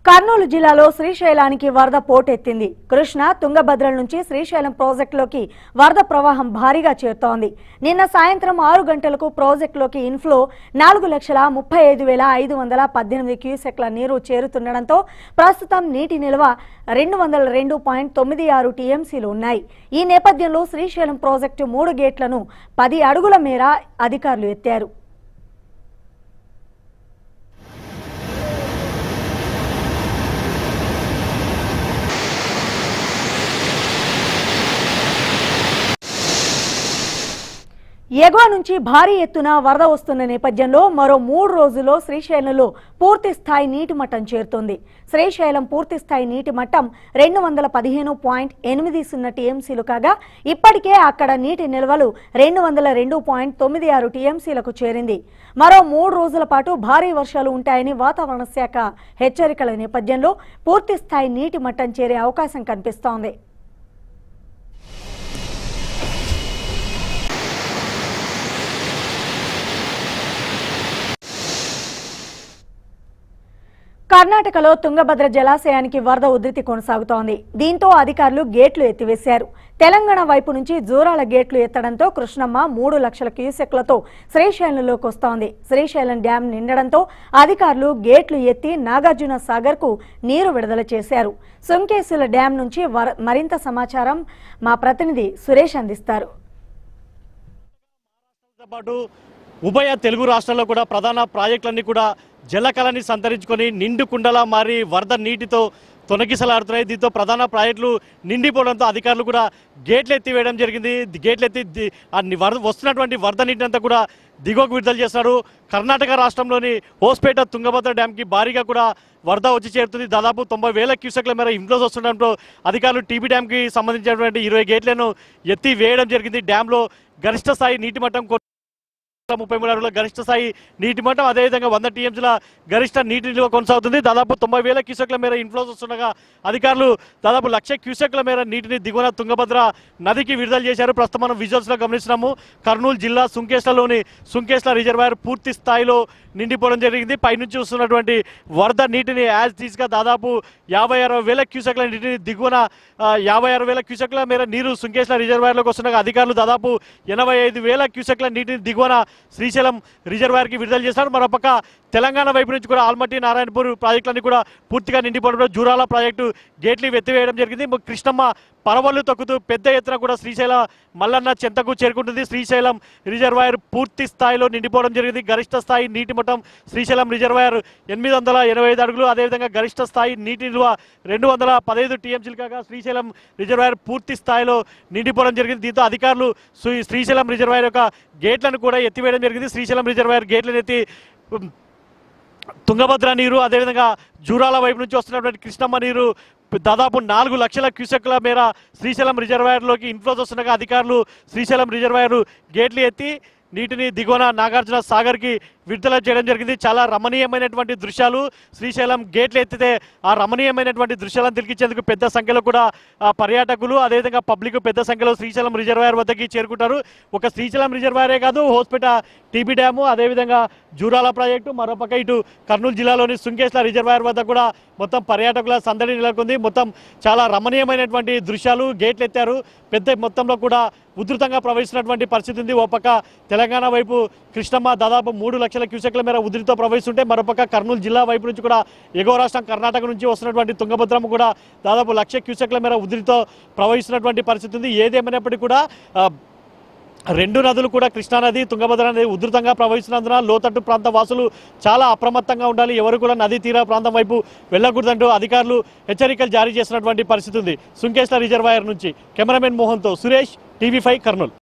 కర్నూలు జిల్లాలో శ్రీశైలానికి వరద పోటెత్తింది కృష్ణ తుంగభద్ర నుంచి శ్రీశైలం ప్రాజెక్టులోకి వరద ప్రవాహం భారీగా చేరుతోంది నిన్న సాయంత్రం ఆరు గంటలకు ప్రాజెక్టులోకి ఇన్ఫ్లో నాలుగు లక్షల ముప్పై ఐదు వేల ఐదు వందల పద్దెనిమిది క్యూసెక్ల నీరు చేరుతుండటంతో ప్రస్తుతం నీటి నిల్వ రెండు వందల రెండు పాయింట్ తొమ్మిది ఆరు టీఎంసీలు ఉన్నాయి ఈ నేపథ్యంలో శ్రీశైలం ప్రాజెక్టు మూడు గేట్లను పది అడుగుల మేర అధికారులు ఎత్తారు ఎగువ నుంచి భారీ ఎత్తున వరద వస్తున్న నేపథ్యంలో మరో మూడు రోజుల్లో శ్రీశైలంలో పూర్తి స్థాయి నీటి మట్టం చేరుతుంది శ్రీశైలం పూర్తి స్థాయి నీటి మట్టం రెండు వందల పదిహేను పాయింట్ ఎనిమిది సున్నా టీఎంసీలు కాగా ఇప్పటికే అక్కడ నీటి నిల్వలు రెండు వందల రెండు పాయింట్ తొమ్మిది ఆరు టీఎంసీలకు చేరింది మరో మూడు రోజుల పాటు భారీ వర్షాలు ఉంటాయని వాతావరణ శాఖ హెచ్చరికల నేపథ్యంలో పూర్తి స్థాయి నీటి మట్టం చేరే అవకాశం కనిపిస్తోంది కర్ణాటకలో తుంగభద్ర జలాశయానికి వరద ఉధృతి కొనసాగుతోంది దీంతో అధికారులు గేట్లు ఎత్తివేశారు తెలంగాణ వైపు నుంచి జూరాల గేట్లు ఎత్తడంతో కృష్ణమ్మ మూడు లక్షల క్యూసెక్లతో శ్రీశైలంలోకి వస్తోంది శ్రీశైలం డ్యాం నిండడంతో అధికారులు గేట్లు ఎత్తి నాగార్జున సాగర్ కు నీరు విడుదల చేశారు సుంకేసుల డ్యాం నుంచి వర- మరింత సమాచారం మా ప్రతినిధి సురేష్ అందిస్తారు తో పాటు ఉభయ తెలుగు రాష్ట్రాల్లో కూడా ప్రధాన ప్రాజెక్టులన్నీ కూడా జలకళని సంతరించుకొని నిండు కుండలా మారి వరద నీటితో తొలగిసలాడుతున్నాయి దీంతో ప్రధాన ప్రాజెక్టులు నిండిపోవడంతో అధికారులు కూడా గేట్లు ఎత్తివేయడం జరిగింది ది- గేట్లు ఎత్తి ది- ఆ ని- వరద వస్తున్నటువంటి వరద నీటిని అంతా కూడా దిగువకు విడుదల చేస్తున్నారు కర్ణాటక రాష్ట్రంలోని హోస్పేట తుంగభద్ర డ్యాంకి భారీగా కూడా వరద వచ్చి చేరుతుంది దాదాపు తొంభై వేల క్యూసెక్ల మేర ఇన్ఫ్లోస్ వస్తుండడంతో అధికారులు టీబీ డ్యాంకి సంబంధించినటువంటి ఇరవై గేట్లను ఎత్తి వేయడం జరిగింది డ్యాంలో గరిష్ట స్థాయి నీటి మట్టం కొ- ముప్పై మూడు అడుగుల గరిష్ట స్థాయి నీటి మట్టం అదేవిధంగా వంద టీఎంసీల గరిష్ట నీటి నిల్వ కొనసాగుతుంది దాదాపు తొంభై వేల క్యూసెక్ల మేర ఇన్ఫ్లోస్ వస్తుండగా అధికారులు దాదాపు లక్ష క్యూసెక్ల మేర నీటిని దిగువన తుంగభద్ర నదికి విడుదల చేశారు ప్రస్తుతం మనం విజువల్స్ లో గమనిస్తున్నాము కర్నూలు జిల్లా సుంకేశ్లలోని సుంకేశ్ల రిజర్వాయర్ పూర్తి స్థాయిలో నిండిపోవడం జరిగింది పైనుంచి వస్తున్నటువంటి వరద నీటిని యాజ్ తీసుగా దాదాపు యాభై అరవై వేల క్యూసెక్ల నీటిని దిగువన ఆ, యాభై అరవై వేల క్యూసెక్ల మేర నీరు సుంకేశ్ల రిజర్వాయర్లోకి వస్తుండగా అధికారులు దాదాపు ఎనభై ఐదు వేల క్యూసెక్ల నీటిని దిగువన శ్రీశైలం రిజర్వాయర్కి విడుదల చేశారు మరోపక్క తెలంగాణ వైపు నుంచి కూడా ఆల్మట్టి నారాయణపూర్ ప్రాజెక్టులన్నీ కూడా పూర్తిగా నిండిపోవడంతో జూరాల ప్రాజెక్టు గేట్లు ఎత్తివేయడం జరిగింది మ- కృష్ణమ్మ పరవళ్ళు తొక్కుతూ పెద్ద ఎత్తున కూడా శ్రీశైల మల్లన్న చెంతకు చేరుకుంటుంది శ్రీశైలం రిజర్వాయర్ పూర్తి స్థాయిలో నిండిపోవడం జరిగింది గరిష్ట స్థాయి నీటి మట్టం శ్రీశైలం రిజర్వాయర్ ఎనిమిది వందల ఎనభై ఐదు అడుగులు అదేవిధంగా గరిష్ట స్థాయి నీటి నిల్వ రెండు వందల పదహైదు టీఎంసీలు కాగా శ్రీశైలం రిజర్వాయర్ పూర్తి స్థాయిలో నిండిపోవడం జరిగింది దీంతో అధికారులు శ్రీ- శ్రీశైలం రిజర్వాయర్ యొక్క గేట్లను కూడా ఎత్తివేయడం జరిగింది శ్రీశైలం రిజర్వాయర్ గేట్లను ఎత్తి ఉమ్, తుంగభద్ర నీరు అదేవిధంగా జూరాల వైపు నుంచి వస్తున్నటువంటి కృష్ణమ్మ నీరు దాదాపు నాలుగు లక్షల క్యూసెక్ల మేర శ్రీశైలం రిజర్వాయర్లోకి ఇన్ఫ్లోస్ వస్తుండగా అధికారులు శ్రీశైలం రిజర్వాయర్ గేట్లు ఎత్తి నీటిని దిగువన నాగార్జున సాగర్కి విడుదల చేయడం జరిగింది చాలా రమణీయమైనటువంటి దృశ్యాలు శ్రీశైలం గేట్లు ఎత్తితే ఆ రమణీయమైనటువంటి దృశ్యాలను తిరిగించేందుకు పెద్ద సంఖ్యలో కూడా ఆ, పర్యాటకులు అదేవిధంగా పబ్లిక్ పెద్ద సంఖ్యలో శ్రీశైలం రిజర్వాయర్ వద్దకి చేరుకుంటారు ఒక శ్రీశైలం రిజర్వాయరే కాదు హోస్పేట టీబీ డ్యాము అదేవిధంగా జూరాల ప్రాజెక్టు మరోపక్క ఇటు కర్నూలు జిల్లాలోని సుంకేశ్ల రిజర్వాయర్ వద్ద కూడా మొత్తం పర్యాటకుల సందడి నెలకొంది మొత్తం చాలా రమణీయమైనటువంటి దృశ్యాలు గేట్లు ఎత్తారు పెద్ద మొత్తంలో కూడా ఉధృతంగా ప్రవహిస్తున్నటువంటి పరిస్థితి ఉంది ఓ పక్క తెలంగాణ వైపు కృష్ణమ్మ దాదాపు మూడు లక్షల క్యూసెక్ల మేర ఉధృతితో ప్రవహిస్తుంటే మరోపక్క కర్నూలు జిల్లా వైపు నుంచి కూడా ఎగువ రాష్ట్రం కర్ణాటక నుంచి వస్తున్నటువంటి తుంగభద్రము కూడా దాదాపు లక్ష క్యూసెక్ల మేర ఉధృతితో ప్రవహిస్తున్నటువంటి పరిస్థితి ఉంది ఏదేమైనప్పటికీ కూడా ఆ, రెండు నదులు కూడా కృష్ణానది తుంగభద్ర నది ఉధృతంగా ప్రవహిస్తున్నందున లోతట్టు ప్రాంత వాసులు చాలా అప్రమత్తంగా ఉండాలి ఎవరు కూడా నదీ తీర ప్రాంతం వైపు వెళ్ళకూడదంటూ అధికారులు హెచ్చరికలు జారీ చేసినటువంటి పరిస్థితి ఉంది సుంకేశ్ల రిజర్వాయర్ నుంచి కెమెరామెన్ మోహన్తో సురేష్ టీవీ ఫైవ్ కర్నూలు